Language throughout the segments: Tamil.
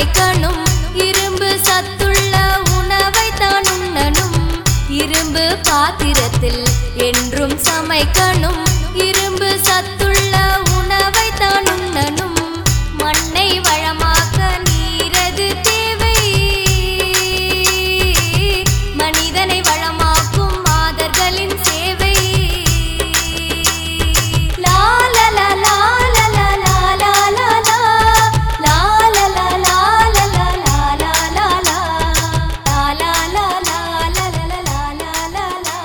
சமைக்கணும் இரும்பு சத்துள்ள உணவை தான் உண்ணணும் இரும்பு பாத்திரத்தில் என்றும் சமைக்கணும் இரும்பு சத்துள்ள உணவை தான் உண்ணணும் மண்ணை வளமாக்க நீரது தேவை மனிதனை வளமாக்கும் மாதர்களின் சேவை லா லா லா லா லா லா லா லா லா லா. லா லா லா லா லா லா லா லா லா லா. லா லா லா லா லா லா லா லா லா லா.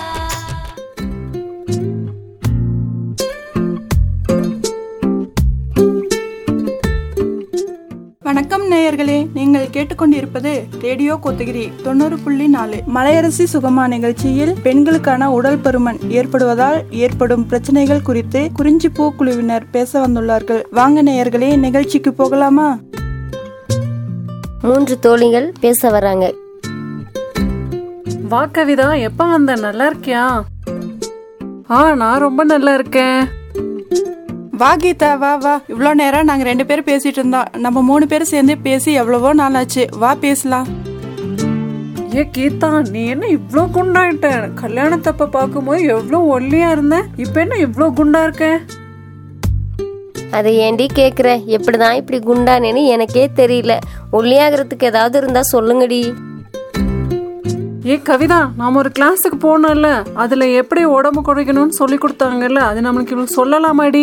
வணக்கம் நேயர்களே நீங்கள் கேட்டுக்கொண்டிருப்பது ரேடியோ கொத்தகிரி தொண்ணூறு புள்ளி நாலு மலையரசி சுகமா நிகழ்ச்சியில் பெண்களுக்கான உடல் பருமன் ஏற்படுவதால் ஏற்படும் பிரச்சனைகள் குறித்து குறிஞ்சிப்பூ குழுவினர் பேச வந்துள்ளார்கள் வாங்க நேயர்களே நிகழ்ச்சிக்கு போகலாமா மூன்று தோழிகள் பேச வராங்க வா கவிதா எப்ப வந்த நல்லா இருக்கியா ஆ நான் ரொம்ப நல்லா இருக்கேன் வா கீதா வா வா இவ்வளோ நேரம் நாங்கள் ரெண்டு பேரும் பேசிட்டு இருந்தோம் நம்ம மூணு பேரும் சேர்ந்து பேசி எவ்வளவோ நாளாச்சு வா பேசலாம் ஏ கீதா நீ என்ன இவ்ளோ குண்டாயிட்ட கல்யாணத்தப்ப பார்க்கும்போது எவ்வளோ ஒல்லியா இருந்த இப்ப என்ன இவ்ளோ குண்டா இருக்க அதை ஏண்டி கேக்குற எப்படிதான் இப்படி குண்டானேன்னு எனக்கே தெரியல ஒல்லியாகிறதுக்கு ஏதாவது இருந்தா சொல்லுங்கடி ஏ கவிதா நாம ஒரு கிளாஸுக்கு போனோம்ல அதுல எப்படி உடம்பு குறைக்கணும்னு சொல்லி கொடுத்தாங்கல்ல அது நம்மளுக்கு இவ்வளவு சொல்லலாமாடி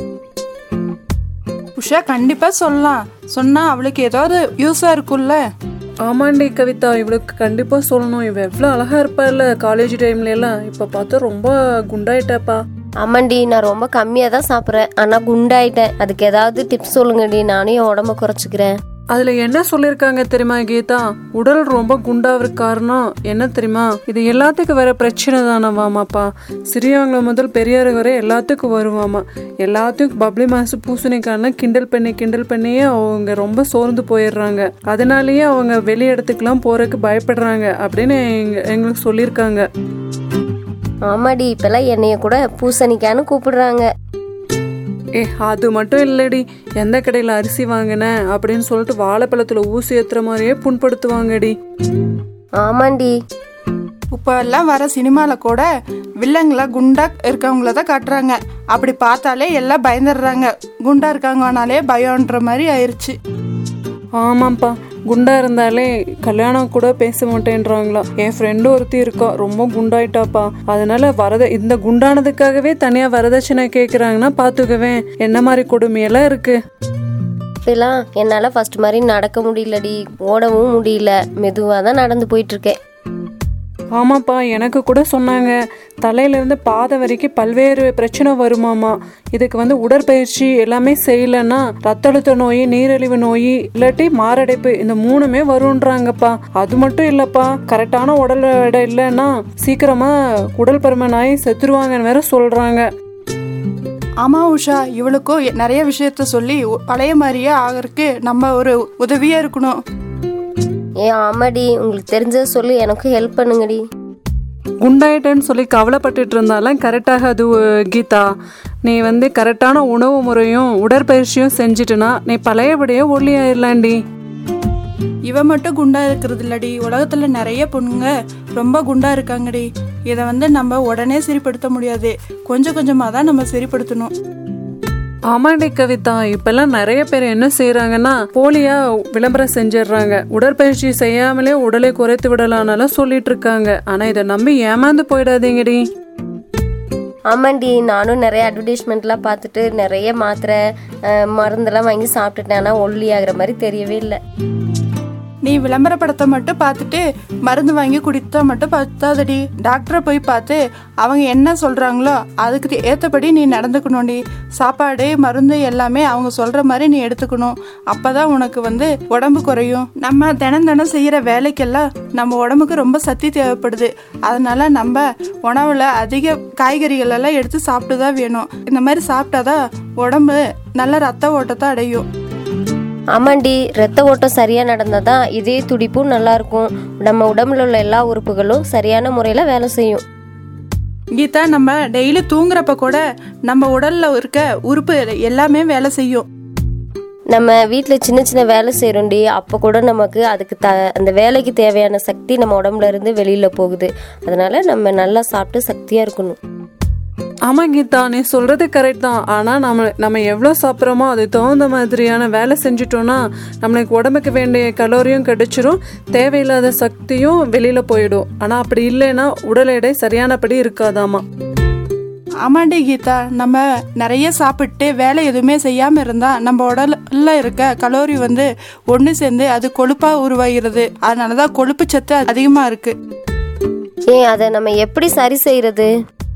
உஷா கண்டிப்பா சொல்லலாம் சொன்னா அவளுக்கு ஏதாவது யூஸா இருக்கும்ல ஆமாண்டி கவிதா இவளுக்கு கண்டிப்பா சொல்லணும் இவ எவ்வளவு அழகா இருப்பாள்ல காலேஜ் டைம்ல எல்லாம் இப்ப பார்த்தா ரொம்ப குண்டாயிட்டாப்பா ஆமாண்டி நான் ரொம்ப கம்மியா தான் சாப்பிட்றேன் ஆனா குண்டாயிட்டேன் அதுக்கு ஏதாவது டிப்ஸ் சொல்லுங்கடி நானும் என் உடம்ப குறைச்சிக்கிறேன் அதுல என்ன சொல்லிருக்காங்க தெரியுமா கீதா உடல் ரொம்ப குண்டாவதுக்கு காரணம் என்ன தெரியுமா இது எல்லாத்துக்கும் வர பிரச்சனை தானவாமாப்பா சிறியவங்கள முதல் பெரியவங்க வரை எல்லாத்துக்கும் வருவாமா எல்லாத்துக்கும் பப்ளி மாசு பூசணிக்காயெல்லாம் கிண்டல் பண்ணி கிண்டல் பண்ணியே அவங்க ரொம்ப சோர்ந்து போயிடுறாங்க அதனாலயே அவங்க வெளி இடத்துக்குலாம் போறதுக்கு பயப்படுறாங்க அப்படின்னு எங்க- எங்களுக்கு சொல்லியிருக்காங்க ஆமாடி இப்பெல்லாம் என்னைய கூட பூசணிக்கான்னு கூப்பிடுறாங்க ஏ அது மட்டும் இல்லடி எந்த கடையில் அரிசி வாங்கினேன் அப்படின்னு சொல்லிட்டு வாழைப்பழத்துல ஊசி ஏத்துற மாதிரியே புண்படுத்துவாங்கடி ஆமாண்டி இப்போ எல்லாம் வர சினிமால கூட வில்லங்கள குண்டா இருக்கவங்கள தான் காட்டுறாங்க அப்படி பார்த்தாலே எல்லாம் பயந்துடுறாங்க குண்டா இருக்காங்கனாலே பயம்ன்ற மாதிரி ஆயிருச்சு ஆமாப்பா குண்டா இருந்தாலே கல்யாணம் கூட பேச மாட்டேன்றாங்களா என் ஃப்ரெண்டு ஒருத்தி இருக்கா ரொம்ப குண்டாயிட்டாப்பா அதனால வரத இந்த குண்டானதுக்காகவே தனியா வரதட்சணை கேக்குறாங்கன்னா பாத்துக்குவேன் என்ன மாதிரி கொடுமையெல்லாம் இருக்கு இப்பெல்லாம் என்னால ஃபர்ஸ்ட் மாதிரி நடக்க முடியலடி ஓடவும் முடியல மெதுவா தான் நடந்து போயிட்டு இருக்கேன் ஆமாப்பா எனக்கு கூட சொன்னாங்க தலையிலேருந்து பாதை வரைக்கும் பல்வேறு பிரச்சனை வருமாமா இதுக்கு வந்து உடற்பயிற்சி எல்லாமே செய்யலைன்னா ரத்த அழுத்த நோய் நீரிழிவு நோய் இல்லாட்டி மாரடைப்பு இந்த மூணுமே வருன்றாங்கப்பா அது மட்டும் இல்லப்பா கரெக்டான உடல் எடை இல்லைன்னா சீக்கிரமா உடல் பருமனாகி செத்துருவாங்கன்னு வேற சொல்றாங்க ஆமா உஷா இவளுக்கும் நிறைய விஷயத்த சொல்லி உ- பழைய மாதிரியே ஆகறதுக்கு நம்ம ஒரு உதவியா இருக்கணும் ஏ ஆமாடி உங்களுக்கு தெரிஞ்சதை சொல்லி எனக்கும் ஹெல்ப் பண்ணுங்கடி குண்டாயிட்டேன்னு சொல்லி கவலைப்பட்டுட்டு இருந்தாலும் கரெக்டாக அது கீதா நீ வந்து கரெக்டான உணவு முறையும் உடற்பயிற்சியும் செஞ்சுட்டுனா நீ பழையபடியே ஒல்லியாயிரலாண்டி இவ மட்டும் குண்டா இருக்கிறது இல்லடி உலகத்துல நிறைய பொண்ணுங்க ரொம்ப குண்டா இருக்காங்கடி இதை வந்து நம்ம உடனே சரிப்படுத்த முடியாது கொஞ்சம் கொஞ்சமா தான் நம்ம சரிப்படுத்தணும் ஆமாண்டி கவிதா இப்பெல்லாம் நிறைய பேர் என்ன செய்யறாங்கன்னா போலியா விளம்பரம் செஞ்சிடுறாங்க உடற்பயிற்சி செய்யாமலே உடலை குறைத்து விடலாம்னாலும் சொல்லிட்டு இருக்காங்க ஆனா இதை நம்பி ஏமாந்து போயிடாதீங்கடி ஆமாண்டி நானும் நிறைய அட்வர்டைஸ்மெண்ட்லாம் பார்த்துட்டு நிறைய மாத்திரை அஹ், மருந்தெல்லாம் வாங்கி சாப்பிட்டுட்டேன் ஆனால் ஒல்லி ஆகுற மாதிரி தெரியவே இல்லை நீ விளம்பரப்படத்தை மட்டும் பார்த்துட்டு மருந்து வாங்கி குடித்தா மட்டும் பத்தாதடி டாக்டரை போய் பார்த்து அவங்க என்ன சொல்றாங்களோ அதுக்கு ஏற்றபடி நீ நடந்துக்கணும்டி சாப்பாடு மருந்து எல்லாமே அவங்க சொல்ற மாதிரி நீ எடுத்துக்கணும் அப்பதான் உனக்கு வந்து உடம்பு குறையும் நம்ம தினம் தினம் செய்யற வேலைக்கெல்லாம் நம்ம உடம்புக்கு ரொம்ப சக்தி தேவைப்படுது அதனால நம்ம உணவுல அதிக காய்கறிகள் எல்லாம் எடுத்து சாப்பிட்டு தான் வேணும் இந்த மாதிரி சாப்பிட்டாதான் உடம்பு நல்ல ரத்த ஓட்டத்தை அடையும் ஆமாண்டி ரத்த ஓட்டம் சரியாக நடந்தால் தான் இதே துடிப்பும் நல்லா இருக்கும் நம்ம உடம்புல உள்ள எல்லா உறுப்புகளும் சரியான முறையில் வேலை செய்யும் கீதா நம்ம டெய்லி தூங்குறப்ப கூட நம்ம உடல்ல இருக்க உறுப்பு எல்லாமே வேலை செய்யும் நம்ம வீட்டில் சின்ன சின்ன வேலை செய்கிறோண்டி அப்போ கூட நமக்கு அதுக்கு த அந்த வேலைக்கு தேவையான சக்தி நம்ம உடம்புல இருந்து வெளியில் போகுது அதனால நம்ம நல்லா சாப்பிட்டு சக்தியாக இருக்கணும் ஆமா கீதா நீ சொல்றது கரெக்ட் தான் ஆனா நம்ம நம்ம எவ்வளவு சாப்பிட்றோமோ அது தகுந்த மாதிரியான வேலை செஞ்சுட்டோம்னா நம்மளுக்கு உடம்புக்கு வேண்டிய கலோரியும் கிடைச்சிரும் தேவையில்லாத சக்தியும் வெளியில போயிடும் ஆனா அப்படி இல்லைன்னா உடல் எடை சரியானபடி இருக்காதாமா ஆமாண்டி கீதா நம்ம நிறைய சாப்பிட்டு வேலை எதுவுமே செய்யாமல் இருந்தால் நம்ம உடல்ல இருக்க கலோரி வந்து ஒன்று சேர்ந்து அது கொழுப்பாக உருவாகிறது அதனால தான் கொழுப்பு சத்து அதிகமாக இருக்குது ஏன் அதை நம்ம எப்படி சரி செய்கிறது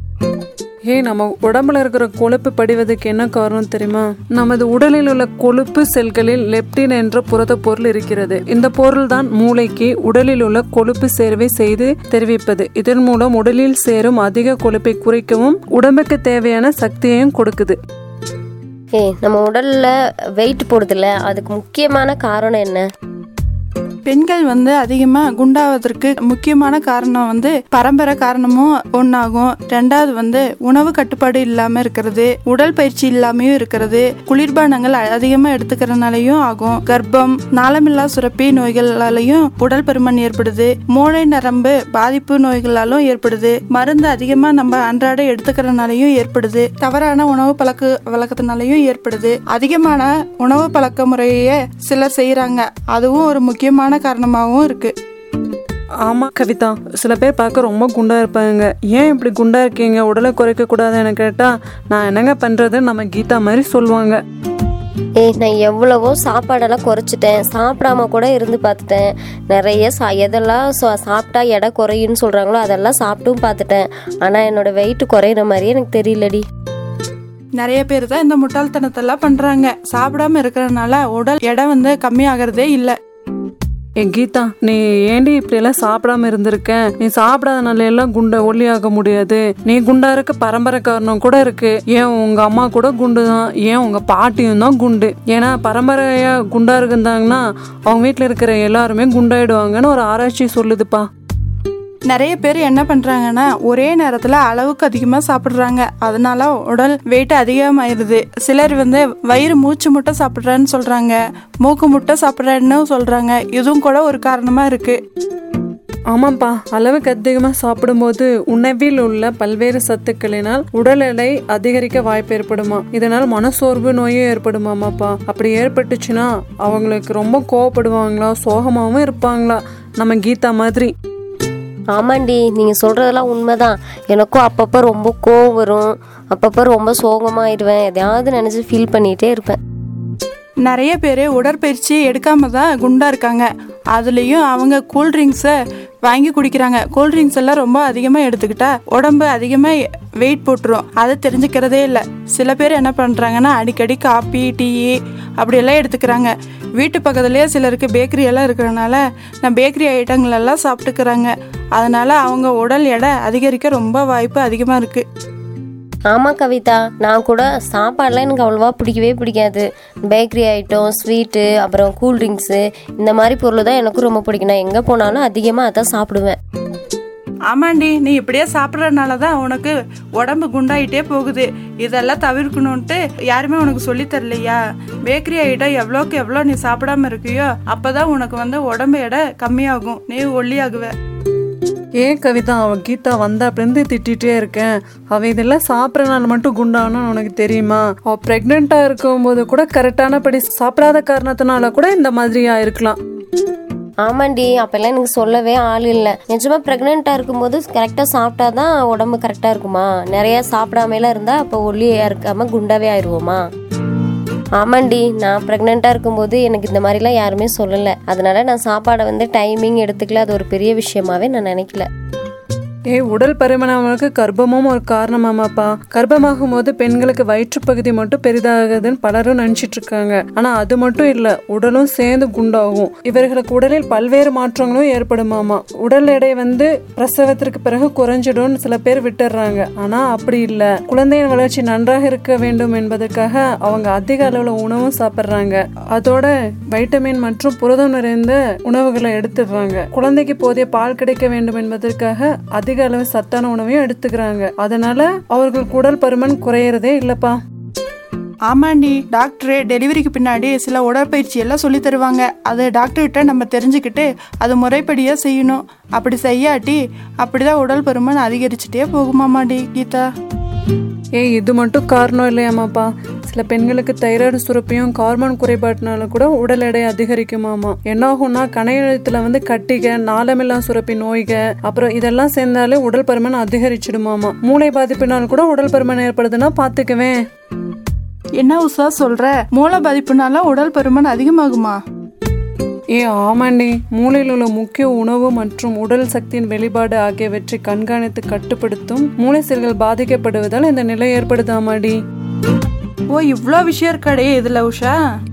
ஏய் நம்ம உடம்புல இருக்கிற கொழுப்பு படிவதுக்கு என்ன காரணம் தெரியுமா நமது உடலில் உள்ள கொழுப்பு செல்களில் லெப்டின் என்ற புரத பொருள் இருக்கிறது இந்த பொருள் தான் மூளைக்கு உடலில் உள்ள கொழுப்பு சேர்வை செய்து தெரிவிப்பது இதன் மூலம் உடலில் சேரும் அதிக கொழுப்பை குறைக்கவும் உடம்புக்கு தேவையான சக்தியையும் கொடுக்குது ஏய் நம்ம உடலில் வெயிட் போடுதில்ல அதுக்கு முக்கியமான காரணம் என்ன பெண்கள் வந்து அதிகமாக குண்டாவதற்கு முக்கியமான காரணம் வந்து பரம்பரை காரணமும் ஒன்றாகும் ரெண்டாவது வந்து உணவு கட்டுப்பாடு இல்லாமல் இருக்கிறது உடல் பயிற்சி இல்லாமையும் இருக்கிறது குளிர்பானங்கள் அதிகமாக எடுத்துக்கிறனாலையும் ஆகும் கர்ப்பம் நாளமில்லா சுரப்பி நோய்களாலையும் உடல் பருமன் ஏற்படுது மூளை நரம்பு பாதிப்பு நோய்களாலும் ஏற்படுது மருந்து அதிகமாக நம்ம அன்றாட எடுத்துக்கிறனாலையும் ஏற்படுது தவறான உணவு பழக்க வழக்கத்தினாலையும் ஏற்படுது அதிகமான உணவு பழக்க முறையே சிலர் செய்கிறாங்க அதுவும் ஒரு முக்கியமான காரணமாகவும் இருக்கு ஆமா கவிதா சில பேர் பார்க்க ரொம்ப குண்டா இருப்பாங்க ஏன் இப்படி குண்டா இருக்கீங்க உடலை குறைக்க கூடாதுன்னு கேட்டா நான் என்னங்க பண்றது நம்ம கீதா மாதிரி சொல்லுவாங்க ஏய் நான் எவ்வளவோ சாப்பாடெல்லாம் குறைச்சிட்டேன் சாப்பிடாம கூட இருந்து பார்த்துட்டேன் நிறைய சா எதெல்லாம் சா- சாப்பிட்டா எடை குறையும்னு சொல்கிறாங்களோ அதெல்லாம் சாப்பிட்டும் பார்த்துட்டேன் ஆனால் என்னோட வெயிட் குறையிற மாதிரியே எனக்கு தெரியலடி நிறைய பேர் தான் இந்த முட்டாள்தனத்தெல்லாம் பண்றாங்க சாப்பிடாம இருக்கிறதுனால உடல் எடை வந்து கம்மியாகிறதே இல்லை ஏ கீதா நீ ஏண்டி இப்படி எல்லாம் சாப்பிடாம இருந்திருக்க நீ சாப்பிடாதனால எல்லாம் குண்டை ஒல்லியாக முடியாது நீ குண்டா இருக்க பரம்பரை காரணம் கூட இருக்கு ஏன் உங்க அம்மா கூட குண்டு தான் ஏன் உங்க பாட்டியும் தான் குண்டு ஏன்னா பரம்பரையா குண்டா இருந்தாங்கன்னா அவங்க வீட்டுல இருக்கிற எல்லாருமே குண்டாயிடுவாங்கன்னு ஒரு ஆராய்ச்சி சொல்லுதுப்பா நிறைய பேர் என்ன பண்றாங்கன்னா ஒரே நேரத்துல அளவுக்கு அதிகமா சாப்பிடுறாங்க அதனால உடல் வெயிட் அதிகமாயிருது சிலர் வந்து வயிறு மூச்சு முட்டை சாப்பிடுறேன்னு சொல்றாங்க மூக்கு முட்டை சாப்பிடுறேன்னு சொல்றாங்க இதுவும் கூட ஒரு காரணமா இருக்கு ஆமாப்பா அளவுக்கு அதிகமாக சாப்பிடும்போது உணவில் உள்ள பல்வேறு சத்துக்களினால் உடல் எடை அதிகரிக்க வாய்ப்பு ஏற்படுமா இதனால் மனசோர்வு நோயும் ஏற்படுமாமாப்பா அப்படி ஏற்பட்டுச்சுன்னா அவங்களுக்கு ரொம்ப கோவப்படுவாங்களா சோகமாகவும் இருப்பாங்களா நம்ம கீதா மாதிரி ஆமாண்டி நீங்கள் சொல்கிறதெல்லாம் உண்மைதான் எனக்கும் அப்பப்போ ரொம்ப கோவம் வரும் அப்பப்போ ரொம்ப சோகமாயிடுவேன் எதையாவது நினச்சி ஃபீல் பண்ணிகிட்டே இருப்பேன் நிறைய பேர் உடற்பயிற்சி எடுக்காம தான் குண்டா இருக்காங்க அதுலேயும் அவங்க கூல்ட்ரிங்க்ஸை வாங்கி குடிக்கிறாங்க கூல்ட்ரிங்க்ஸ் எல்லாம் ரொம்ப அதிகமாக எடுத்துக்கிட்டா உடம்பு அதிகமாக வெயிட் போட்டுரும் அதை தெரிஞ்சுக்கிறதே இல்லை சில பேர் என்ன பண்ணுறாங்கன்னா அடிக்கடி காப்பி டீ அப்படியெல்லாம் எடுத்துக்கிறாங்க வீட்டு பக்கத்துலேயே சிலருக்கு பேக்கரி எல்லாம் இருக்கிறனால நான் பேக்கரி ஐட்டங்கள் எல்லாம் சாப்பிட்டுக்கிறாங்க அதனால அவங்க உடல் எடை அதிகரிக்க ரொம்ப வாய்ப்பு அதிகமாக இருக்குது ஆமாம் கவிதா நான் கூட சாப்பாடுலாம் எனக்கு அவ்வளோவா பிடிக்கவே பிடிக்காது பேக்கரி ஐட்டம் ஸ்வீட்டு அப்புறம் கூல்ட்ரிங்க்ஸு இந்த மாதிரி பொருள் தான் எனக்கும் ரொம்ப பிடிக்கும் நான் எங்கே போனாலும் அதிகமாக அதான் சாப்பிடுவேன் ஆமாண்டி நீ இப்படியே சாப்பிட்றதுனால தான் உனக்கு உடம்பு குண்டாயிட்டே போகுது இதெல்லாம் தவிர்க்கணுன்ட்டு யாருமே உனக்கு சொல்லித் தரலையா பேக்கரி ஐட்டம் எவ்வளோக்கு எவ்வளோ நீ சாப்பிடாம இருக்கியோ அப்பதான் உனக்கு வந்து உடம்பு எடை கம்மியாகும் நீ ஒல்லியாகுவ ஏன் கவிதா அவ கீதா வந்த அப்படின்னு திட்டிகிட்டே இருக்கேன் அவ இதெல்லாம் சாப்பிட்றனால மட்டும் குண்டாகணும்னு உனக்கு தெரியுமா அவ ப்ரெக்னெண்ட்டாக இருக்கும்போது கூட கரெக்டானபடி சாப்பிடாத காரணத்தினால கூட இந்த மாதிரி ஆயிருக்கலாம் ஆமாண்டி அப்போல்லாம் எனக்கு சொல்லவே ஆள் இல்லை நிஜமாக ப்ரெக்னெண்ட்டாக இருக்கும்போது கரெக்டாக சாப்பிட்டா தான் உடம்பு கரெக்டாக இருக்குமா நிறையா சாப்பிடாமலாம் இருந்தால் அப்போ ஒல்லியாக இருக்காமல் குண்டாவே ஆயிடுவோமா ஆமாண்டி நான் ப்ரெக்னெண்ட்டாக இருக்கும்போது எனக்கு இந்த மாதிரிலாம் யாருமே சொல்லலை அதனால நான் சாப்பாடை வந்து டைமிங் எடுத்துக்கல அது ஒரு பெரிய விஷயமாவே நான் நினைக்கல ஏய் உடல் பருமனாவதற்கு கர்ப்பமும் ஒரு காரணமாமாப்பா கர்ப்பமாகும் போது பெண்களுக்கு வயிற்றுப்பகுதி மட்டும் பெரிதாகுதுன்னு பலரும் நினைச்சிட்டு இருக்காங்க ஆனா அது மட்டும் இல்ல உடலும் சேர்ந்து குண்டாகும் இவர்களுக்கு உடலில் பல்வேறு மாற்றங்களும் ஏற்படுமாமா உடல் எடை வந்து பிரசவத்திற்கு பிறகு குறைஞ்சிடும்னு சில பேர் விட்டுறாங்க ஆனா அப்படி இல்ல குழந்தையின் வளர்ச்சி நன்றாக இருக்க வேண்டும் என்பதற்காக அவங்க அதிக அளவுல உணவும் சாப்பிடுறாங்க அதோட வைட்டமின் மற்றும் புரதம் நிறைந்த உணவுகளை எடுத்துடுறாங்க குழந்தைக்கு போதிய பால் கிடைக்க வேண்டும் என்பதற்காக அதிக அளவு சத்தான உணவையும் எடுத்துக்கிறாங்க அதனால அவர்களுக்கு உடல் பருமன் குறையறதே இல்லப்பா ஆமாண்டி டாக்டரு டெலிவரிக்கு பின்னாடி சில உடற்பயிற்சி எல்லாம் சொல்லி தருவாங்க அதை டாக்டர்கிட்ட நம்ம தெரிஞ்சுக்கிட்டு அது முறைப்படியாக செய்யணும் அப்படி செய்யாட்டி அப்படிதான் உடல் பருமன் அதிகரிச்சுட்டே போகுமாமாடி கீதா ஏய் இது மட்டும் காரணம் இல்லையாமாப்பா சில பெண்களுக்கு தைராய்டு சுரப்பியும் ஹார்மோன் குறைபாட்டினால கூட உடல் எடை அதிகரிக்குமாமா என்ன ஆகும்னா கணையத்துல வந்து கட்டிக நாளமில்லா சுரப்பி நோய்க அப்புறம் இதெல்லாம் சேர்ந்தாலே உடல் பருமன் அதிகரிச்சிடுமாமா மூளை பாதிப்பினால் கூட உடல் பருமன் ஏற்படுதுன்னா பாத்துக்குவேன் என்ன உஷா சொல்ற மூளை பாதிப்புனால உடல் பருமன் அதிகமாகுமா ஏ ஆமாண்டி மூளையில் உள்ள முக்கிய உணவு மற்றும் உடல் சக்தியின் வெளிப்பாடு ஆகியவற்றை கண்காணித்து கட்டுப்படுத்தும் மூளை செல்கள் பாதிக்கப்படுவதால் இந்த நிலை ஏற்படுதாமாடி ஓ இவ்வளோ விஷயம் இருக்காடே இதுல உஷா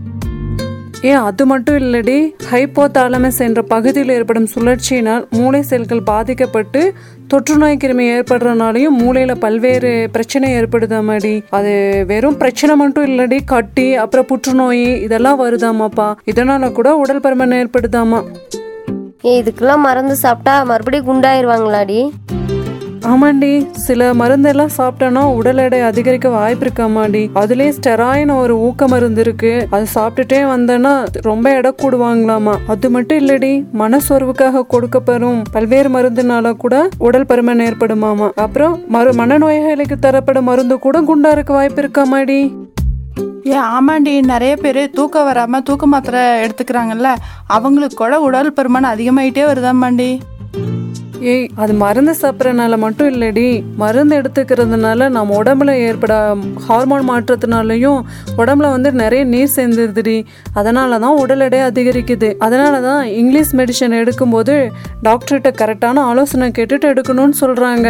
ஏ அது மட்டும் இல்லடி ஹைப்போதாலமஸ் என்ற பகுதியில் ஏற்படும் சுழற்சியினால் மூளை செல்கள் பாதிக்கப்பட்டு தொற்றுநோய் கிருமி ஏற்படுறதுனாலையும் மூளையில பல்வேறு பிரச்சனை ஏற்படுதாமாடி அது வெறும் பிரச்சனை மட்டும் இல்லடி கட்டி அப்புறம் புற்றுநோய் இதெல்லாம் வருதாமாப்பா இதனால கூட உடல் பருமன் ஏற்படுதாமா ஏ இதுக்கெல்லாம் மருந்து சாப்பிட்டா மறுபடியும் குண்டாயிருவாங்களாடி ஆமாண்டி சில மருந்தெல்லாம் சாப்பிட்டோன்னா உடல் எடை அதிகரிக்க வாய்ப்பு இருக்காமாடி அதுலயே ஸ்டெராயின் ஒரு ஊக்க மருந்து இருக்கு அது சாப்பிட்டுட்டே வந்தேன்னா ரொம்ப எடை கூடுவாங்களாமா அது மட்டும் இல்லடி மனசோர்வுக்காக கொடுக்கப்படும் பல்வேறு மருந்துனால கூட உடல் பருமன் ஏற்படுமாமா அப்புறம் மறு மனநோயாளிக்கு தரப்படும் மருந்து கூட குண்டா இருக்க வாய்ப்பு இருக்காமாடி ஏ ஆமாண்டி நிறைய பேர் தூக்கம் வராம தூக்க மாத்திரை எடுத்துக்கிறாங்கல்ல அவங்களுக்கு கூட உடல் பருமன் அதிகமாயிட்டே வருதாமாண்டி ஏய் அது மருந்து சாப்பிட்றதுனால மட்டும் இல்லடி மருந்து எடுத்துக்கிறதுனால நம்ம உடம்புல ஏற்பட ஹார்மோன் மாற்றத்தினாலையும் உடம்புல வந்து நிறைய நீர் சேர்ந்துருதுடி அதனால தான் உடல் எடை அதிகரிக்குது அதனால தான் இங்கிலீஷ் மெடிசன் எடுக்கும்போது டாக்டர்கிட்ட கரெக்டான ஆலோசனை கேட்டுட்டு எடுக்கணும்னு சொல்கிறாங்க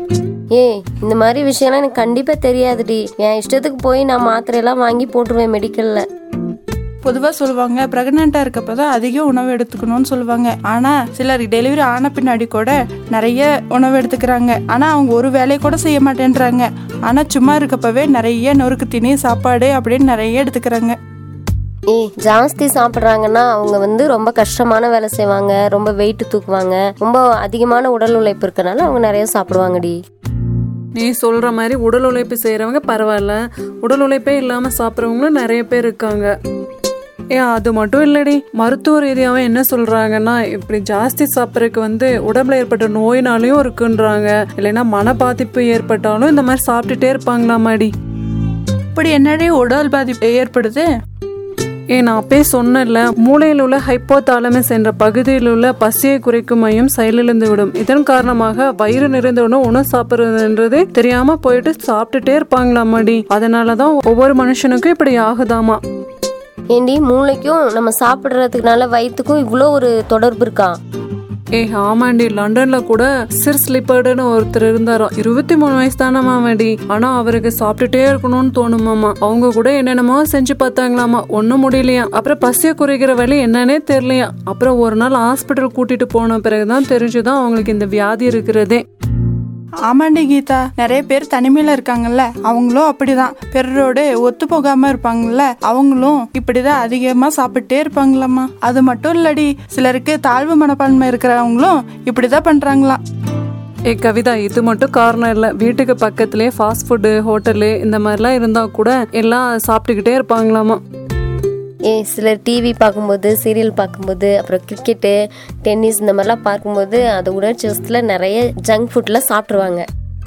ஏய் இந்த மாதிரி விஷயம்லாம் எனக்கு கண்டிப்பா தெரியாதுடி என் இஷ்டத்துக்கு போய் நான் மாத்திரையெல்லாம் வாங்கி போட்டுருவேன் மெடிக்கல்ல பொதுவாக சொல்லுவாங்க ப்ரெக்னெண்ட்டாக இருக்கப்போ தான் அதிக உணவு எடுத்துக்கணும்னு சொல்லுவாங்க ஆனால் சிலர் டெலிவரி ஆன பின்னாடி கூட நிறைய உணவு எடுத்துக்கிறாங்க ஆனால் அவங்க ஒரு வேலையை கூட செய்ய மாட்டேன்றாங்க ஆனால் சும்மா இருக்கப்பவே நிறைய நொறுக்கு தீனி சாப்பாடு அப்படின்னு நிறைய எடுத்துக்கிறாங்க ஏய் ஜாஸ்தி சாப்பிட்றாங்கன்னா அவங்க வந்து ரொம்ப கஷ்டமான வேலை செய்வாங்க ரொம்ப வெயிட் தூக்குவாங்க ரொம்ப அதிகமான உடல் உழைப்பு இருக்கனால அவங்க நிறைய சாப்பிடுவாங்கடி நீ சொல்கிற மாதிரி உடல் உழைப்பு செய்கிறவங்க பரவாயில்ல உடல் உழைப்பே இல்லாமல் சாப்பிட்றவங்களும் நிறைய பேர் இருக்காங்க ஏன் அது மட்டும் இல்லடி மருத்துவ ரீதியாகவும் என்ன சொல்கிறாங்கன்னா இப்படி ஜாஸ்தி சாப்பிட்றதுக்கு வந்து உடம்புல ஏற்பட்ட நோயினாலையும் இருக்குன்றாங்க இல்லைன்னா மன பாதிப்பு ஏற்பட்டாலும் இந்த மாதிரி சாப்பிட்டுட்டே இருப்பாங்களாமாடி இப்படி என்னடி உடல் பாதிப்பு ஏற்படுது ஏ நான் அப்பயே சொன்னேன்ல மூளையில் உள்ள ஹைப்போதாலமஸ் என்ற பகுதியில் உள்ள பசியை குறைக்கும் மையம் செயலிழந்து விடும் இதன் காரணமாக வயிறு நிறைந்த உணவு உணவு சாப்பிட்றதுன்றது தெரியாம போயிட்டு சாப்பிட்டுட்டே இருப்பாங்களாமாடி அதனாலதான் ஒவ்வொரு மனுஷனுக்கும் இப்படி ஆகுதாமா ஏண்டி மூளைக்கும் நம்ம சாப்பிட்றதுக்குனால வயிற்றுக்கும் இவ்வளோ ஒரு தொடர்பு இருக்கா ஏ ஆமாண்டி லண்டன்ல கூட சிர் ஸ்லிப்பர்டுன்னு ஒருத்தர் இருந்தாராம் இருபத்தி மூணு வயசு தானமாடி ஆனா அவருக்கு சாப்பிட்டுட்டே இருக்கணும்னு தோணுமாமா அவங்க கூட என்னென்னமோ செஞ்சு பார்த்தாங்களாமா ஒன்றும் முடியலையா அப்புறம் பசிய குறைக்கிற வழி என்னன்னே தெரியலையா அப்புறம் ஒரு நாள் ஹாஸ்பிட்டல் கூட்டிட்டு போன பிறகுதான் தெரிஞ்சுதான் அவங்களுக்கு இந்த வியாதி இருக்கிறதே ஆமாண்டி கீதா நிறைய பேர் தனிமையில இருக்காங்கல்ல அவங்களும் அப்படிதான் பிறரோடு ஒத்து போகாம இருப்பாங்கல்ல அவங்களும் இப்படிதான் அதிகமா சாப்பிட்டே இருப்பாங்களாம்மா அது மட்டும் இல்லடி சிலருக்கு தாழ்வு மனப்பான்மை இருக்கிறவங்களும் இப்படிதான் பண்றாங்களாம் ஏ கவிதா இது மட்டும் காரணம் இல்லை வீட்டுக்கு பக்கத்துலேயே ஃபாஸ்ட் ஃபுட்டு ஹோட்டலு இந்த மாதிரிலாம் இருந்தால் கூட எல்லாம் சாப்பிட்டுக்கிட்டே இருப்பாங்களாமா ஏ சிலர் டிவி பார்க்கும்போது சீரியல் பார்க்கும்போது அப்புறம் கிரிக்கெட்டு டென்னிஸ் இந்த மாதிரிலாம் பார்க்கும்போது அது உணர்ச்சி வசத்தில் நிறைய ஜங்க் ஃபுட்லாம் சாப்பிட்ருவாங்க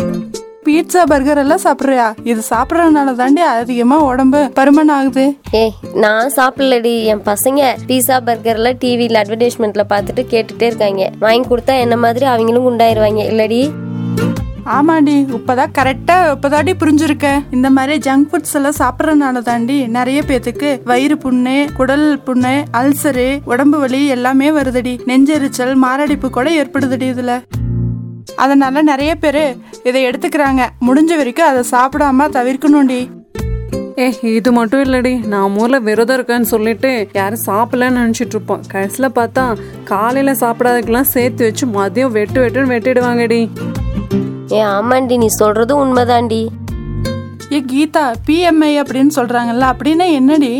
பீட்சா பர்கர் எல்லாம் சாப்பிட்றியா இது சாப்பிட்றதுனால தாண்டி அதிகமா உடம்பு பருமன் ஆகுது ஏய் நான் சாப்பிடலடி என் பசங்க பீஸா பர்கர்லாம் டிவியில் அட்வர்டைஸ்மெண்ட்ல பார்த்துட்டு கேட்டுட்டே இருக்காங்க வாங்கி கொடுத்தா என்ன மாதிரி அவங்களும் குண்டாயிருவாங்க இல்லடி ஆமாண்டி இப்பதான் கரெக்டா இப்பதாண்டி புரிஞ்சிருக்க இந்த மாதிரி ஜங்க் ஃபுட்ஸ் எல்லாம் சாப்பிட்றதுனால தாண்டி நிறைய பேத்துக்கு வயிறு புண்ணு குடல் புண்ணு அல்சரு உடம்பு வலி எல்லாமே வருதுடி நெஞ்செரிச்சல் மாரடைப்பு கூட ஏற்படுதுடி இதுல அதனால நிறைய பேர் இதை எடுத்துக்கிறாங்க முடிஞ்ச வரைக்கும் அதை சாப்பிடாம தவிர்க்கணும்டி ஏ இது மட்டும் இல்லடி நான் ஊர்ல விரதம் இருக்கேன்னு சொல்லிட்டு யாரும் சாப்பிடலன்னு நினைச்சிட்டு இருப்போம் கடைசியில பார்த்தா காலையில சாப்பிடாததுக்கெல்லாம் சேர்த்து வச்சு மதியம் வெட்டு வெட்டுன்னு வெட்டிடுவாங்கடி ஏ ஆமாண்டி நீ சொல்றதும் உண்மைதாண்டி ஏ கீதா பிஎம்ஐ அப்படின்னு சொல்றாங்கல்ல அப்படின்னா என்னடி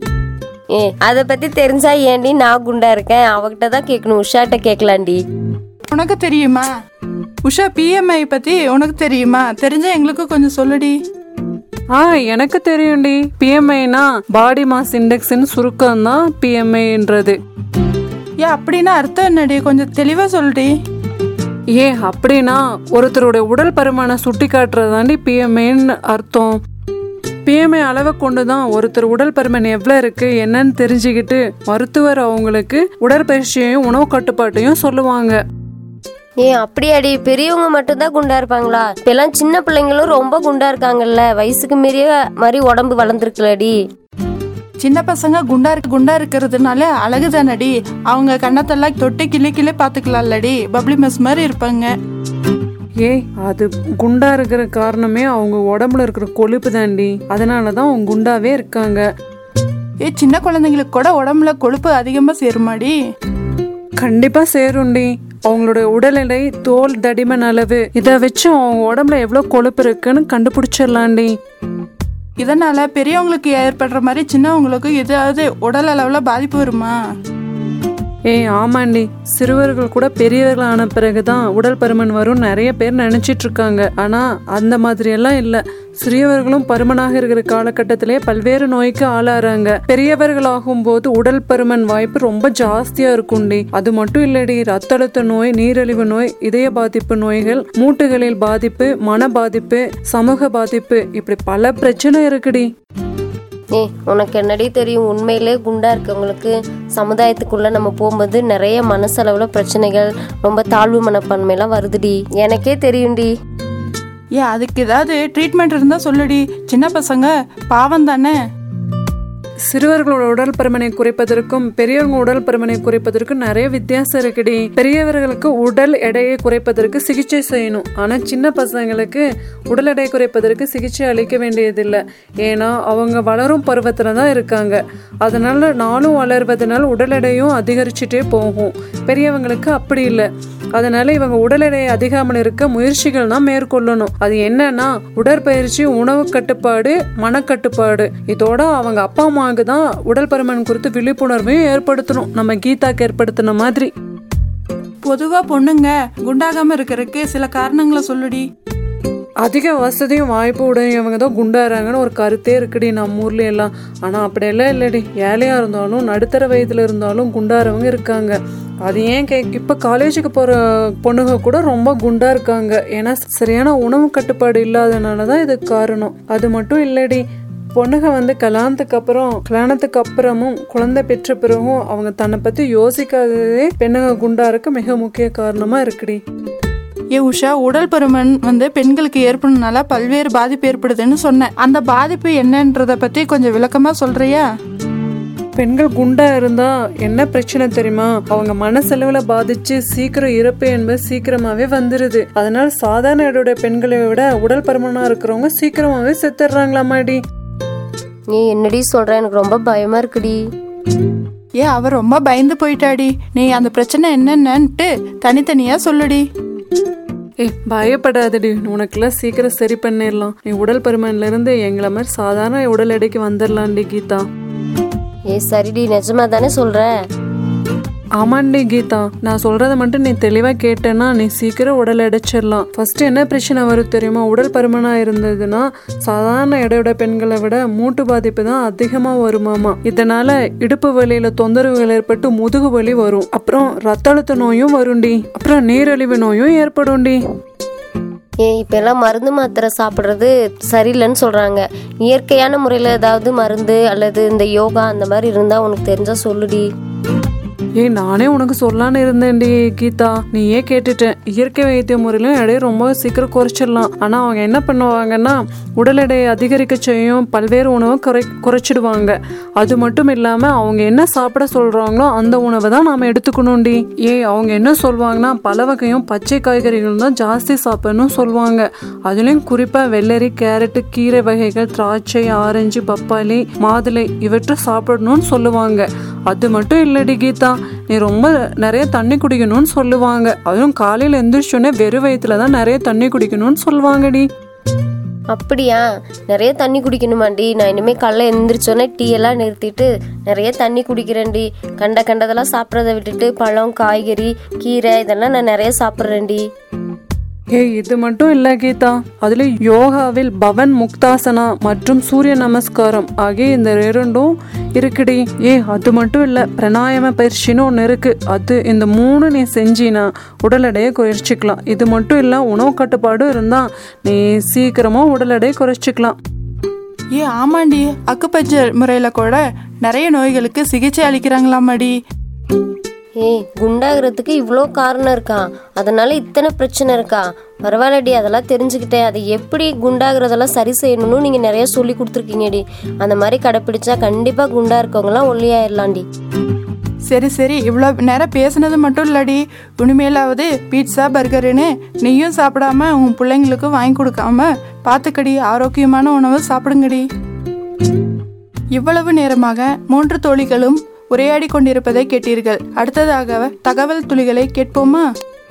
ஏ அதை பத்தி தெரிஞ்சா ஏன்டி நான் குண்டா இருக்கேன் அவகிட்ட தான் கேட்கணும் உஷாட்ட கேட்கலாண்டி உனக்கு தெரியுமா உஷா பிஎம்ஐ பத்தி உனக்கு தெரியுமா தெரிஞ்சா எங்களுக்கும் கொஞ்சம் சொல்லுடி ஆ எனக்கு தெரியும்டி பிஎம்ஐனா பாடி மாஸ் இண்டெக்ஸ்னு சுருக்கம் தான் பிஎம்ஐன்றது ஏ அப்படின்னா அர்த்தம் என்னடி கொஞ்சம் தெளிவா சொல்டி ஏ அப்படின்னா ஒருத்தருடைய உடல் பருமனை சுட்டி காட்டுறதாண்டி பிஎம்ஐன்னு அர்த்தம் பிஎம்ஐ அளவை கொண்டு தான் ஒருத்தர் உடல் பருமன் எவ்வளோ இருக்கு என்னன்னு தெரிஞ்சுக்கிட்டு மருத்துவர் அவங்களுக்கு உடற்பயிற்சியையும் உணவு கட்டுப்பாட்டையும் சொல்லுவாங்க ஏ அப்படியாடி பெரியவங்க மட்டும்தான் குண்டா இருப்பாங்களா இப்பெல்லாம் சின்ன பிள்ளைங்களும் ரொம்ப குண்டா இருக்காங்கல்ல வயசுக்கு மீறிய மாதிரி உடம்பு வளர்ந்துருக்குலடி சின்ன பசங்க குண்டா இருக்கு குண்டா இருக்கிறதுனால அழகு தானடி அவங்க கண்ணத்தெல்லாம் தொட்டு கிளி கிளி பாத்துக்கலாம்லடி பப்ளி மஸ் மாதிரி இருப்பாங்க ஏய் அது குண்டா இருக்கிற காரணமே அவங்க உடம்புல இருக்கிற கொழுப்பு தாண்டி அதனால தான் அவங்க குண்டாவே இருக்காங்க ஏ சின்ன குழந்தைங்களுக்கு கூட உடம்புல கொழுப்பு அதிகமா சேருமாடி கண்டிப்பா சேரும்டி அவங்களோட உடல் எடை தோல் தடிமன் அளவு இதை வச்சு அவங்க உடம்புல எவ்வளோ கொழுப்பு இருக்குன்னு கண்டுபிடிச்சிடலாண்டி இதனால பெரியவங்களுக்கு ஏற்படுற மாதிரி சின்னவங்களுக்கு ஏதாவது உடல் அளவுல பாதிப்பு வருமா ஏய் ஆமாண்டி சிறுவர்கள் கூட பெரியவர்கள் ஆன பிறகுதான் உடல் பருமன் வரும் நிறைய பேர் நினைச்சிட்டு இருக்காங்க ஆனா அந்த மாதிரி எல்லாம் இல்ல சிறியவர்களும் பருமனாக இருக்கிற காலகட்டத்திலே பல்வேறு நோய்க்கு ஆளாறாங்க பெரியவர்களாகும் போது உடல் பருமன் வாய்ப்பு ரொம்ப ஜாஸ்தியா இருக்கும்டி அது மட்டும் இல்லடி ரத்த அழுத்த நோய் நீரிழிவு நோய் இதய பாதிப்பு நோய்கள் மூட்டுகளில் பாதிப்பு மன பாதிப்பு சமூக பாதிப்பு இப்படி பல பிரச்சனை இருக்குடி ஏ உனக்கு என்னடி தெரியும் உண்மையிலே குண்டா இருக்கவங்களுக்கு சமுதாயத்துக்குள்ள நம்ம போகும்போது நிறைய மனசளவுல பிரச்சனைகள் ரொம்ப தாழ்வு மனப்பான்மையெல்லாம் வருதுடி எனக்கே தெரியும்டி ஏன் அதுக்கு ஏதாவது ட்ரீட்மெண்ட் இருந்தா சொல்லுடி சின்ன பசங்க பாவம் தானே சிறுவர்களோட உடல் பருமனை குறைப்பதற்கும் பெரியவங்க உடல் பருமனை குறைப்பதற்கும் நிறைய வித்தியாசம் இருக்குடி பெரியவர்களுக்கு உடல் எடையை குறைப்பதற்கு சிகிச்சை செய்யணும் ஆனா சின்ன பசங்களுக்கு உடல் எடை குறைப்பதற்கு சிகிச்சை அளிக்க வேண்டியதில்லை ஏன்னா அவங்க வளரும் பருவத்துல தான் இருக்காங்க அதனால நாளும் வளர்வதனால் உடல் எடையும் அதிகரிச்சுட்டே போகும் பெரியவங்களுக்கு அப்படி இல்லை அதனால இவங்க உடல் எடையை அதிகாமல் இருக்க முயற்சிகள் தான் மேற்கொள்ளணும் அது என்னன்னா உடற்பயிற்சி உணவு கட்டுப்பாடு மனக்கட்டுப்பாடு இதோட அவங்க அப்பா அம்மாவுக்கு தான் உடல் பருமன் குறித்து விழிப்புணர்வையும் ஏற்படுத்தணும் நம்ம கீதாக்கு ஏற்படுத்தின மாதிரி பொதுவா பொண்ணுங்க குண்டாகாம இருக்கறதுக்கு சில காரணங்களை சொல்லுடி அதிக வசதியும் வாய்ப்பு உடையவங்க தான் குண்டாகிறாங்கன்னு ஒரு கருத்தே இருக்குடி நம்ம ஊர்ல எல்லாம் ஆனா அப்படியெல்லாம் இல்லடி ஏழையா இருந்தாலும் நடுத்தர வயதுல இருந்தாலும் குண்டாறவங்க இருக்காங்க அது ஏன் கே இப்போ காலேஜுக்கு போகிற பொண்ணுங்க கூட ரொம்ப குண்டா இருக்காங்க ஏன்னா சரியான உணவு கட்டுப்பாடு இல்லாதனால தான் இதுக்கு காரணம் அது மட்டும் இல்லடி பொண்ணுங்க வந்து கல்யாணத்துக்கு அப்புறம் கல்யாணத்துக்கு அப்புறமும் குழந்தை பெற்ற பிறகும் அவங்க தன்னை பற்றி யோசிக்காததே பெண்ணுங்க குண்டா இருக்க மிக முக்கிய காரணமாக இருக்குடி ஏ உஷா உடல் பருமன் வந்து பெண்களுக்கு ஏற்படுறதுனால பல்வேறு பாதிப்பு ஏற்படுதுன்னு சொன்னேன் அந்த பாதிப்பு என்னன்றத பத்தி கொஞ்சம் விளக்கமா சொல்றியா பெண்கள் குண்டா இருந்தா என்ன பிரச்சனை தெரியுமா அவங்க மனசெலவுல பாதிச்சு சீக்கிரம் இறப்பு என்பது சீக்கிரமாவே வந்துருது அதனால சாதாரண எடையுடைய பெண்களை விட உடல் பருமனா இருக்கிறவங்க சீக்கிரமாவே செத்துடுறாங்களாமாடி நீ என்னடி சொல்ற எனக்கு ரொம்ப பயமா இருக்குடி ஏ அவ ரொம்ப பயந்து போயிட்டாடி நீ அந்த பிரச்சனை என்னென்னன்ட்டு தனித்தனியா சொல்லுடி ஏய் பயப்படாதடி உனக்கெல்லாம் சீக்கிரம் சரி பண்ணிடலாம் நீ உடல் பருமன்ல இருந்து எங்களை மாதிரி சாதாரண உடல் எடைக்கு வந்துடலாம்டி கீதா ஏ சரிடி நிஜமா தானே சொல்ற ஆமாண்டி கீதா நான் சொல்றத மட்டும் நீ தெளிவா கேட்டேன்னா நீ சீக்கிரம் உடல் எடைச்சிடலாம் ஃபர்ஸ்ட் என்ன பிரச்சனை வரும் தெரியுமா உடல் பருமனா இருந்ததுன்னா சாதாரண எடையோட பெண்களை விட மூட்டு பாதிப்பு தான் அதிகமா வருமாமா இதனால இடுப்பு வலியில தொந்தரவுகள் ஏற்பட்டு முதுகு வலி வரும் அப்புறம் ரத்த அழுத்த நோயும் வரும்டி அப்புறம் நீரிழிவு நோயும் ஏற்படும்டி ஏ இப்ப எல்லாம் மருந்து மாத்திரை சாப்பிட்றது சரியில்லைன்னு சொல்றாங்க இயற்கையான முறையில் ஏதாவது மருந்து அல்லது இந்த யோகா அந்த மாதிரி இருந்தா உனக்கு தெரிஞ்சா சொல்லுடி ஏய் நானே உனக்கு சொல்லலான்னு இருந்தேன்டி கீதா நீ ஏன் கேட்டுட்டேன் இயற்கை வைத்திய முறையிலும் எடையை ரொம்ப சீக்கிரம் குறைச்சிடலாம் ஆனா அவங்க என்ன பண்ணுவாங்கன்னா உடல் எடையை அதிகரிக்க செய்யும் பல்வேறு உணவை குறை குறைச்சிடுவாங்க அது மட்டும் இல்லாம அவங்க என்ன சாப்பிட சொல்றாங்களோ அந்த உணவை தான் நாம எடுத்துக்கணும்டி ஏய் அவங்க என்ன சொல்லுவாங்கன்னா பல வகையும் பச்சை காய்கறிகள் தான் ஜாஸ்தி சாப்பிடணும் சொல்லுவாங்க அதுலயும் குறிப்பா வெள்ளரி கேரட்டு கீரை வகைகள் திராட்சை ஆரஞ்சு பப்பாளி மாதுளை இவற்றை சாப்பிடணும்னு சொல்லுவாங்க அது மட்டும் இல்லடி கீதா நீ ரொம்ப நிறைய தண்ணி குடிக்கணும்னு சொல்லுவாங்க அதுவும் காலையில் எந்திரிச்சோடனே வெறும் வயிற்றுல தான் நிறைய தண்ணி குடிக்கணும்னு சொல்லுவாங்கடி அப்படியா நிறைய தண்ணி குடிக்கணுமாண்டி நான் இனிமே காலைல எந்திரிச்சோன்னே டீ எல்லாம் நிறுத்திட்டு நிறைய தண்ணி குடிக்கிறேன்டி கண்ட கண்டதெல்லாம் சாப்பிட்றத விட்டுட்டு பழம் காய்கறி கீரை இதெல்லாம் நான் நிறைய சாப்பிட்றேன்டி ஏய் இது மட்டும் இல்ல கீதா அதுல யோகாவில் பவன் முக்தாசனா மற்றும் சூரிய நமஸ்காரம் ஆகிய இந்த இரண்டும் இருக்குடி ஏ அது மட்டும் இல்ல பிராணாயாம பயிற்சின்னு ஒன்று இருக்கு அது இந்த மூணு நீ செஞ்சினா உடல் எடையை குறைச்சிக்கலாம் இது மட்டும் இல்ல உணவு கட்டுப்பாடு இருந்தா நீ சீக்கிரமா உடல் எடையை குறைச்சிக்கலாம் ஏ ஆமாண்டி அக்குப்பஞ்சர் முறையில் கூட நிறைய நோய்களுக்கு சிகிச்சை அளிக்கிறாங்களாமாடி ஏய் குண்டாகிறதுக்கு இவ்வளோ காரணம் இருக்கா அதனால இத்தனை பிரச்சனை இருக்கா பரவாயில்லடி அதெல்லாம் தெரிஞ்சுக்கிட்டேன் அதை எப்படி குண்டாகிறதெல்லாம் சரி செய்யணும்னு நீங்கள் நிறைய சொல்லி கொடுத்துருக்கீங்கடி அந்த மாதிரி கடைப்பிடிச்சா கண்டிப்பாக குண்டா இருக்கவங்களாம் ஒல்லியாயிரலாம்டி சரி சரி இவ்வளோ நேரம் பேசுனது மட்டும் இல்லடி இனிமேலாவது பீட்சா பர்கருன்னு நீயும் சாப்பிடாம உன் பிள்ளைங்களுக்கும் வாங்கி கொடுக்காம பார்த்துக்கடி ஆரோக்கியமான உணவு சாப்பிடுங்கடி இவ்வளவு நேரமாக மூன்று தோழிகளும் உரையாடி கொண்டிருப்பதை கேட்டீர்கள் அடுத்ததாக தகவல் துளிகளை கேட்போமா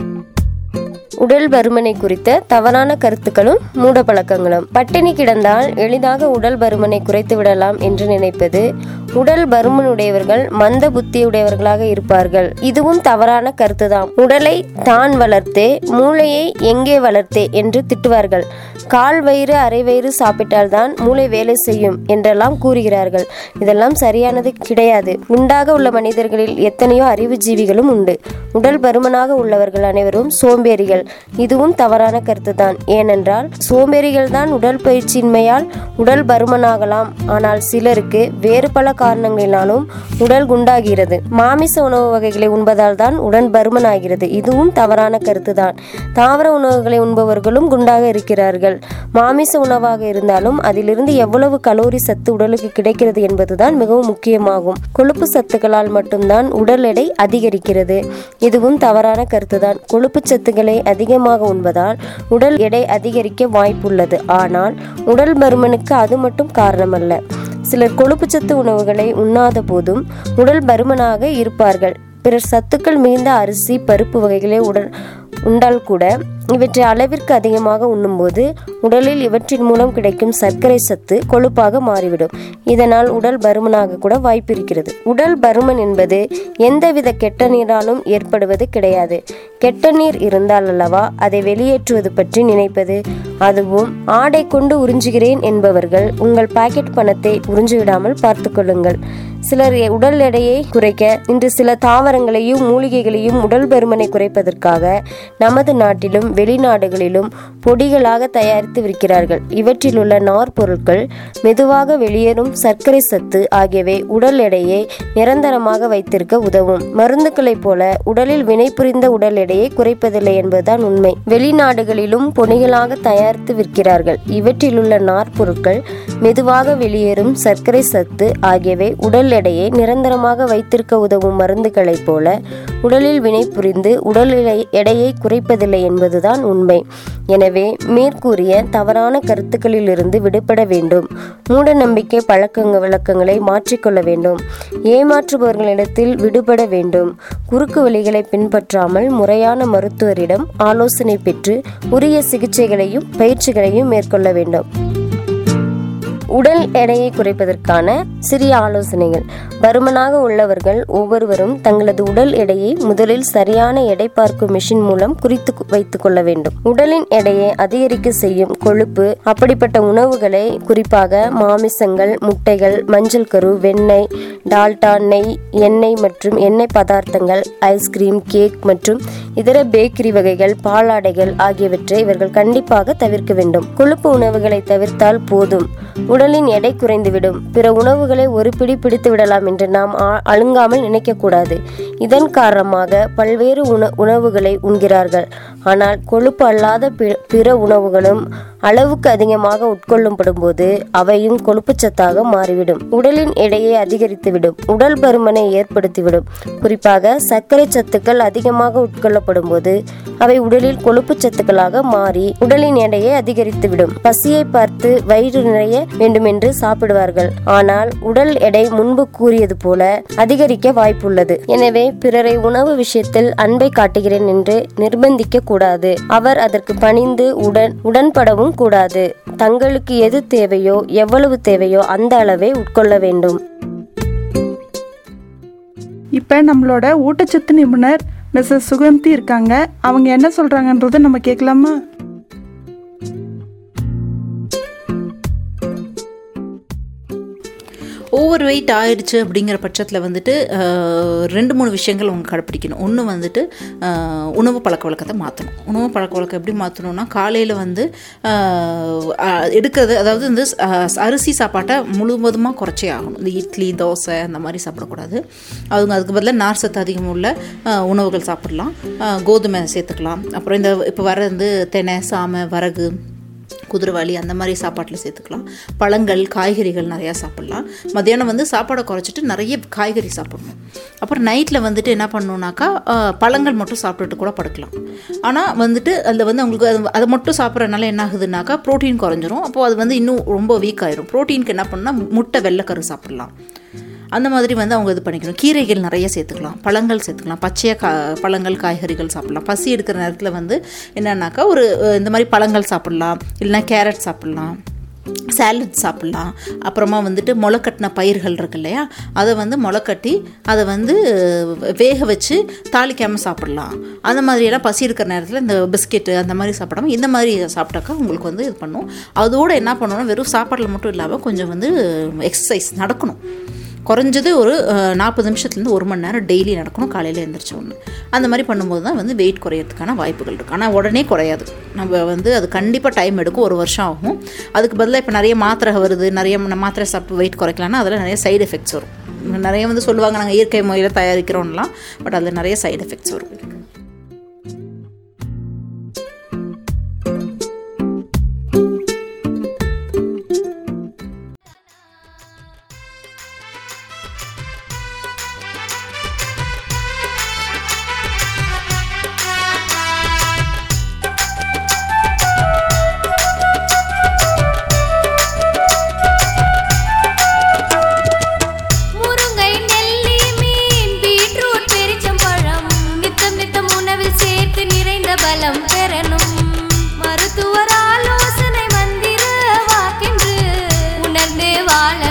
உடல் பருமனை குறித்த தவறான கருத்துக்களும் மூட பழக்கங்களும் பட்டினி கிடந்தால் எளிதாக உடல் பருமனை குறைத்து விடலாம் என்று நினைப்பது உடல் பருமனுடையவர்கள் மந்த புத்தியுடையவர்களாக இருப்பார்கள் இதுவும் தவறான கருத்துதான் உடலை தான் வளர்த்தே மூளையை எங்கே வளர்த்தே என்று திட்டுவார்கள் கால் வயிறு அரை வயிறு சாப்பிட்டால்தான் மூளை வேலை செய்யும் என்றெல்லாம் கூறுகிறார்கள் இதெல்லாம் சரியானது கிடையாது உண்டாக உள்ள மனிதர்களில் எத்தனையோ அறிவு ஜீவிகளும் உண்டு உடல் பருமனாக உள்ளவர்கள் அனைவரும் சோம்பேறிகள் இதுவும் தவறான கருத்துதான் ஏனென்றால் சோம்பேறிகள் தான் உடல் பயிற்சியின்மையால் உடல் பருமனாகலாம் ஆனால் சிலருக்கு வேறு பல காரணங்களினாலும் உடல் குண்டாகிறது மாமிச உணவு வகைகளை உண்பதால் தான் உடல் பருமனாகிறது இதுவும் தவறான கருத்துதான் தாவர உணவுகளை உண்பவர்களும் குண்டாக இருக்கிறார்கள் மாமிச உணவாக இருந்தாலும் அதிலிருந்து எவ்வளவு கலோரி சத்து உடலுக்கு கிடைக்கிறது என்பதுதான் மிகவும் முக்கியமாகும் கொழுப்பு சத்துக்களால் மட்டும்தான் உடல் எடை அதிகரிக்கிறது இதுவும் தவறான கருத்துதான் கொழுப்பு சத்துக்களை அதிகமாக உண்பதால் உடல் எடை அதிகரிக்க வாய்ப்புள்ளது ஆனால் உடல் பருமனுக்கு அது மட்டும் காரணமல்ல சிலர் கொழுப்புச்சத்து உணவுகளை உண்ணாத போதும் உடல் பருமனாக இருப்பார்கள் பிறர் சத்துக்கள் மிகுந்த அரிசி பருப்பு வகைகளை உடல் உண்டால் கூட இவற்றை அளவிற்கு அதிகமாக உண்ணும்போது உடலில் இவற்றின் மூலம் கிடைக்கும் சர்க்கரை சத்து கொழுப்பாக மாறிவிடும் இதனால் உடல் பருமனாக கூட வாய்ப்பு இருக்கிறது உடல் பருமன் என்பது எந்தவித கெட்ட நீராலும் ஏற்படுவது கிடையாது கெட்ட நீர் இருந்தால் அல்லவா அதை வெளியேற்றுவது பற்றி நினைப்பது அதுவும் ஆடை கொண்டு உறிஞ்சுகிறேன் என்பவர்கள் உங்கள் பாக்கெட் பணத்தை உறிஞ்சிவிடாமல் பார்த்து கொள்ளுங்கள் சிலர் எ- உடல் எடையை குறைக்க இன்று சில தாவரங்களையும் மூலிகைகளையும் உடல் பருமனை குறைப்பதற்காக நமது நாட்டிலும் வெளிநாடுகளிலும் பொடிகளாக தயாரித்து விற்கிறார்கள் இவற்றில் உள்ள நார் பொருட்கள் மெதுவாக வெளியேறும் சர்க்கரை சத்து ஆகியவை உடல் எடையை நிரந்தரமாக வைத்திருக்க உதவும் மருந்துகளைப் போல உடலில் வினைபுரிந்த உடல் எடையை குறைப்பதில்லை என்பதுதான் உண்மை வெளிநாடுகளிலும் பொடிகளாக தயாரித்து விற்கிறார்கள் இவற்றில் உள்ள நார் பொருட்கள் மெதுவாக வெளியேறும் சர்க்கரை சத்து ஆகியவை உடல் எடையை நிரந்தரமாக வைத்திருக்க உதவும் மருந்துகளைப் போல உடலில் வினைபுரிந்து உடல் எடை- எடையை குறைப்பதில்லை என்பதுதான் உண்மை எனவே மேற்கூறிய தவறான கருத்துக்களிலிருந்து விடுபட வேண்டும் மூட நம்பிக்கை பழக்கங்க விளக்கங்களை மாற்றிக்கொள்ள வேண்டும் ஏமாற்றுபவர்களிடத்தில் விடுபட வேண்டும் குறுக்கு வழிகளை பின்பற்றாமல் முறையான மருத்துவரிடம் ஆலோசனை பெற்று உரிய சிகிச்சைகளையும் பயிற்சிகளையும் மேற்கொள்ள வேண்டும் உடல் எடையை குறைப்பதற்கான சிறிய ஆலோசனைகள் பருமனாக உள்ளவர்கள் ஒவ்வொருவரும் தங்களது உடல் எடையை முதலில் சரியான எடை பார்க்கும் மிஷின் மூலம் குறித்து கு- வைத்துக் கொள்ள வேண்டும் உடலின் எடையை அதிகரிக்க செய்யும் கொழுப்பு அப்படிப்பட்ட உணவுகளை குறிப்பாக மாமிசங்கள் முட்டைகள் மஞ்சள் கரு வெண்ணெய் டால்டா நெய் எண்ணெய் மற்றும் எண்ணெய் பதார்த்தங்கள் ஐஸ்கிரீம் கேக் மற்றும் இதர பேக்கரி வகைகள் பாலாடைகள் ஆகியவற்றை இவர்கள் கண்டிப்பாக தவிர்க்க வேண்டும் கொழுப்பு உணவுகளை தவிர்த்தால் போதும் உடலின் எடை குறைந்துவிடும் பிற உணவுகளை ஒரு பிடி பிடித்து விடலாம் என்று நாம் ஆ- அழுங்காமல் நினைக்கக்கூடாது இதன் காரணமாக பல்வேறு உண உணவுகளை உண்கிறார்கள் ஆனால் கொழுப்பு அல்லாத பி- பிற உணவுகளும் அளவுக்கு அதிகமாக உட்கொள்ளப்படும் போது அவையும் கொழுப்புச்சத்தாக மாறிவிடும் உடலின் எடையை அதிகரித்துவிடும் உடல் பருமனை ஏற்படுத்திவிடும் குறிப்பாக சர்க்கரை சத்துக்கள் அதிகமாக உட்கொள்ளப்படும் போது அவை உடலில் கொழுப்பு சத்துக்களாக மாறி உடலின் எடையை அதிகரித்துவிடும் பசியை பார்த்து வயிறு நிறைய வேண்டுமென்று சாப்பிடுவார்கள் ஆனால் உடல் எடை முன்பு கூறியது போல அதிகரிக்க வாய்ப்புள்ளது எனவே பிறரை உணவு விஷயத்தில் அன்பை காட்டுகிறேன் என்று நிர்பந்திக்க கூடாது அவர் அதற்கு பணிந்து உடன் உடன்படவும் கூடாது தங்களுக்கு எது தேவையோ எவ்வளவு தேவையோ அந்த அளவே உட்கொள்ள வேண்டும் இப்போ நம்மளோட ஊட்டச்சத்து நிபுணர் மிஸ்ஸஸ் சுகந்தி இருக்காங்க அவங்க என்ன சொல்றாங்கன்றதை நம்ம கேட்கலாமா ஓவர் வெயிட் ஆயிடுச்சு அப்படிங்கிற பட்சத்தில் வந்துட்டு ஆஹ், ரெண்டு மூணு விஷயங்கள் அவங்க கடைப்பிடிக்கணும் ஒன்று வந்துட்டு ஆஹ், உணவு பழக்க வழக்கத்தை மாற்றணும் உணவு பழக்க வழக்கம் எப்படி மாற்றணும்னா காலையில் வந்து ஆஹ், ஆஹ், எடுக்கிறது அதாவது வந்து ஆஹ், அரிசி சாப்பாட்டை முழுவதுமாக குறைச்சே ஆகணும் இந்த இட்லி தோசை அந்த மாதிரி சாப்பிடக்கூடாது அவங்க அதுக்கு பதிலாக நார் சத்து அதிகம் உள்ள ஆஹ், உணவுகள் சாப்பிடலாம் ஆஹ், கோதுமை சேர்த்துக்கலாம் அப்புறம் இந்த இப்போ வர வந்து தெனை சாமை வரகு குதிரைவாளி அந்த மாதிரி சாப்பாட்டில் சேர்த்துக்கலாம் பழங்கள் காய்கறிகள் நிறையா சாப்பிட்லாம் மத்தியானம் வந்து சாப்பாடை குறைச்சிட்டு நிறைய காய்கறி சாப்பிடணும் அப்புறம் நைட்டில் வந்துட்டு என்ன பண்ணணுன்னாக்கா ஆஹ், பழங்கள் மட்டும் சாப்பிட்டுட்டு கூட படுக்கலாம் ஆனால் வந்துட்டு அதில் வந்து அவங்களுக்கு அது அதை மட்டும் சாப்பிட்றதுனால என்ன ஆகுதுனாக்கா ப்ரோட்டீன் குறைஞ்சிரும் அப்போது அது வந்து இன்னும் ரொம்ப வீக் ஆயிரும் ப்ரோட்டீனுக்கு என்ன பண்ணால் முட்டை வெள்ளைக்கரு சாப்பிட்லாம் அந்த மாதிரி வந்து அவங்க இது பண்ணிக்கணும் கீரைகள் நிறைய சேர்த்துக்கலாம் பழங்கள் சேர்த்துக்கலாம் பச்சையாக கா பழங்கள் காய்கறிகள் சாப்பிட்லாம் பசி எடுக்கிற நேரத்தில் வந்து என்னன்னாக்கா ஒரு அஹ், இந்த மாதிரி பழங்கள் சாப்பிட்லாம் இல்லைன்னா கேரட் சாப்பிட்லாம் சாலட் சாப்பிட்லாம் அப்புறமா வந்துட்டு முளைக்கட்டின பயிர்கள் இருக்கு இல்லையா அதை வந்து முளைக்கட்டி அதை வந்து அஹ், வேக வச்சு தாளிக்காமல் சாப்பிட்லாம் அந்த மாதிரியெல்லாம் பசி இருக்கிற நேரத்தில் இந்த பிஸ்கெட்டு அந்த மாதிரி சாப்பிடாம இந்த மாதிரி சாப்பிட்டாக்கா உங்களுக்கு வந்து இது பண்ணும் அதோடு என்ன பண்ணணும் வெறும் சாப்பாட்டில் மட்டும் இல்லாமல் கொஞ்சம் வந்து எக்ஸசைஸ் நடக்கணும் குறைஞ்சது ஒரு நாற்பது நிமிஷத்துலேருந்து ஒரு மணி நேரம் டெய்லி நடக்கணும் காலையில் எழுந்திரிச்ச ஒன்று அந்த மாதிரி பண்ணும்போது தான் வந்து வெயிட் குறையறதுக்கான வாய்ப்புகள் இருக்குது ஆனால் உடனே குறையாது நம்ம வந்து அது கண்டிப்பாக டைம் எடுக்கும் ஒரு வருஷம் ஆகும் அதுக்கு பதிலாக இப்போ நிறைய மாத்திரை வருது நிறைய ம- மாத்திரை சாப்பிட்டு வெயிட் குறைக்கலாம்னா அதில் நிறைய சைடு எஃபெக்ட்ஸ் வரும் நிறைய வந்து சொல்லுவாங்க நாங்கள் இயற்கை முறையில் தயாரிக்கிறோம்லாம் பட் அதில் நிறைய சைடு எஃபெக்ட்ஸ் வரும் முருங்கை நெல்லி மீன் பீட்ரூட் பெரிச்சம்பழம் நித்தம் நித்தம் உணவில் சேர்த்து நிறைந்த பலம் பெறணும் மருத்துவர் ஆலோசனை மந்திர வாக்கென்று உணர்ந்து வாழ